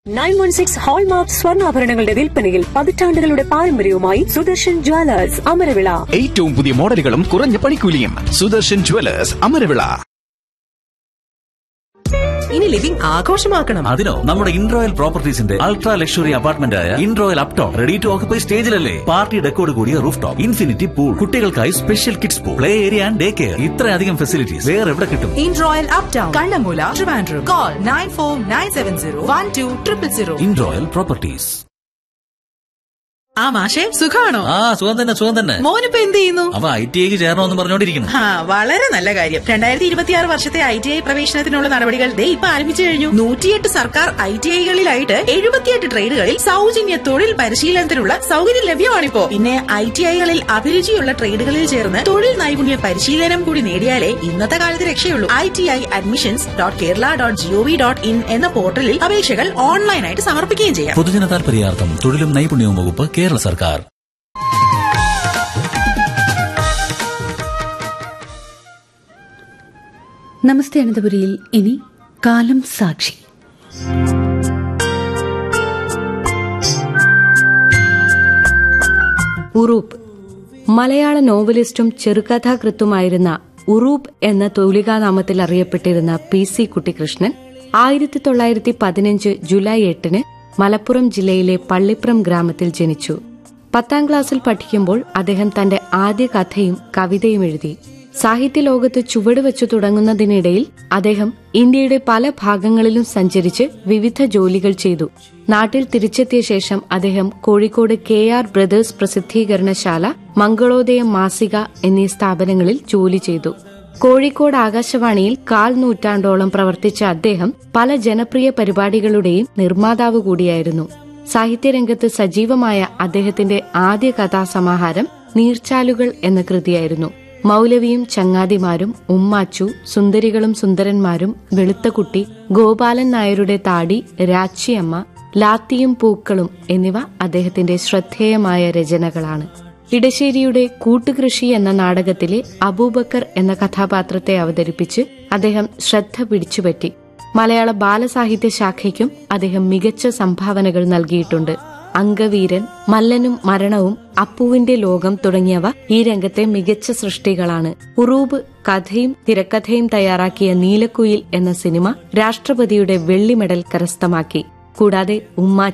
nine one six hallmark സ്വർണ്ണാഭരണങ്ങളുടെ വിൽപ്പനയിൽ പതിറ്റാണ്ടുകളുടെ പാരമ്പര്യവുമായി സുദർശൻ ജ്വല്ലേഴ്സ് അമരവിള ഏറ്റവും പുതിയ മോഡലുകളും കുറഞ്ഞ പണിക്കൂലിയും സുദർശൻ ജുവലേഴ്സ് അമരവിള ഇനി ലിവിംഗ് ആഘോഷമാക്കണം അതിനോ നമ്മുടെ ഇൻട്രോയൽ പ്രോപ്പർട്ടീസിന്റെ അൾട്രാ ലക്ഷറി അപ്പാർട്ട്മെന്റ് ആയ Introyal uptown ready to occupy സ്റ്റേജിലല്ലേ പാർട്ടി ഡെക്കോട് കൂടിയ റൂഫ് ടോപ്പ് ഇൻഫിനിറ്റി പൂൾ കുട്ടികൾക്കായി special kids pool play area and day care ഇത്രയധികം ഫെസിലിറ്റീസ് വേറെ എവിടെ കിട്ടും Introyal uptown Kannammoola Trivandrum call nine four nine seven zero one two triple zero Introyal properties ആ മാഷെ സുഖാണോ ആ സുഖം തന്നെ സുഖം തന്നെ മോനിപ്പോ എന്ത് ചെയ്യുന്നു അവ ഐ ടി ഐക്ക് ചേരണമെന്ന് പറഞ്ഞോണ്ടിരിക്കുന്നു ആ വളരെ നല്ല കാര്യം രണ്ടായിരത്തി ഇരുപത്തിയാറ് വർഷത്തെ ഐ ടി ഐ പ്രവേശനത്തിനുള്ള നടപടികൾ ദേ ഇപ്പൊ ആരംഭിച്ചു കഴിഞ്ഞു നൂറ്റിയെട്ട് സർക്കാർ ഐ ടി ഐകളിലായിട്ട് എഴുപത്തിയെട്ട് ട്രേഡുകളിൽ സൗജന്യ തൊഴിൽ പരിശീലനത്തിനുള്ള സൗകര്യം ലഭ്യമാണിപ്പോ പിന്നെ ഐ ടി ഐകളിൽ അഭിരുചിയുള്ള ട്രേഡുകളിൽ ചേർന്ന് തൊഴിൽ നൈപുണ്യ പരിശീലനം കൂടി നേടിയാലേ ഇന്നത്തെ കാലത്ത് രക്ഷയുള്ളൂ I T I admissions dot Kerala dot GOV dot in എന്ന പോർട്ടലിൽ അപേക്ഷകൾ ഓൺലൈനായിട്ട് സമർപ്പിക്കുകയും ചെയ്യാം പൊതുജന താൽപര്യാർത്ഥം തൊഴിലും നൈപുണ്യവും വകുപ്പ് കേരള സർക്കാർ നമസ്തേ അനന്തപുരിയിൽ ഇനി കാലം സാക്ഷി ഉറൂപ്പ് മലയാള നോവലിസ്റ്റും ചെറുകഥാകൃത്തുമായിരുന്ന ഉറൂപ്പ് എന്ന തൂലികാനാമത്തിൽ അറിയപ്പെട്ടിരുന്ന പി സി കുട്ടിക്കൃഷ്ണൻ ആയിരത്തി തൊള്ളായിരത്തി പതിനഞ്ച് ജൂലൈ എട്ടിന് മലപ്പുറം ജില്ലയിലെ പള്ളിപ്പുറം ഗ്രാമത്തിൽ ജനിച്ചു പത്താം ക്ലാസ്സിൽ പഠിക്കുമ്പോൾ അദ്ദേഹം തന്റെ ആദ്യ കഥയും കവിതയും എഴുതി സാഹിത്യ ലോകത്ത് ചുവടുവെച്ചു തുടങ്ങുന്നതിനിടയിൽ അദ്ദേഹം ഇന്ത്യയുടെ പല ഭാഗങ്ങളിലും സഞ്ചരിച്ച് വിവിധ ജോലികൾ ചെയ്തു നാട്ടിൽ തിരിച്ചെത്തിയ ശേഷം അദ്ദേഹം കോഴിക്കോട് കെ ആർ ബ്രദേഴ്സ് പ്രസിദ്ധീകരണശാല മംഗളോദയം മാസിക എന്നീ സ്ഥാപനങ്ങളിൽ ജോലി ചെയ്തു കോഴിക്കോട് ആകാശവാണിയിൽ കാൽ നൂറ്റാണ്ടോളം പ്രവർത്തിച്ച അദ്ദേഹം പല ജനപ്രിയ പരിപാടികളുടെയും നിർമ്മാതാവ് കൂടിയായിരുന്നു സാഹിത്യരംഗത്ത് സജീവമായ അദ്ദേഹത്തിന്റെ ആദ്യ കഥാസമാഹാരം നീർച്ചാലുകൾ എന്ന കൃതിയായിരുന്നു മൗലവിയും ചങ്ങാതിമാരും ഉമ്മാച്ചു സുന്ദരികളും സുന്ദരന്മാരും വെളുത്തക്കുട്ടി ഗോപാലൻ നായരുടെ താടി രാച്ചിയമ്മ ലാത്തിയും പൂക്കളും എന്നിവ അദ്ദേഹത്തിന്റെ ശ്രദ്ധേയമായ രചനകളാണ് ഇടശ്ശേരിയുടെ കൂട്ടുകൃഷി എന്ന നാടകത്തിലെ അബൂബക്കർ എന്ന കഥാപാത്രത്തെ അവതരിപ്പിച്ച് അദ്ദേഹം ശ്രദ്ധ പിടിച്ചുപറ്റി മലയാള ബാലസാഹിത്യ ശാഖയ്ക്കും അദ്ദേഹം മികച്ച സംഭാവനകൾ നൽകിയിട്ടുണ്ട് അംഗവീരൻ മല്ലനും മരണവും അപ്പുവിന്റെ ലോകം തുടങ്ങിയവ ഈ രംഗത്തെ മികച്ച സൃഷ്ടികളാണ് ഉറൂബ് കഥയും തിരക്കഥയും തയ്യാറാക്കിയ നീലക്കുയിൽ എന്ന സിനിമ രാഷ്ട്രപതിയുടെ വെള്ളി മെഡൽ കരസ്ഥമാക്കി കൂടാതെ ഉമ്മ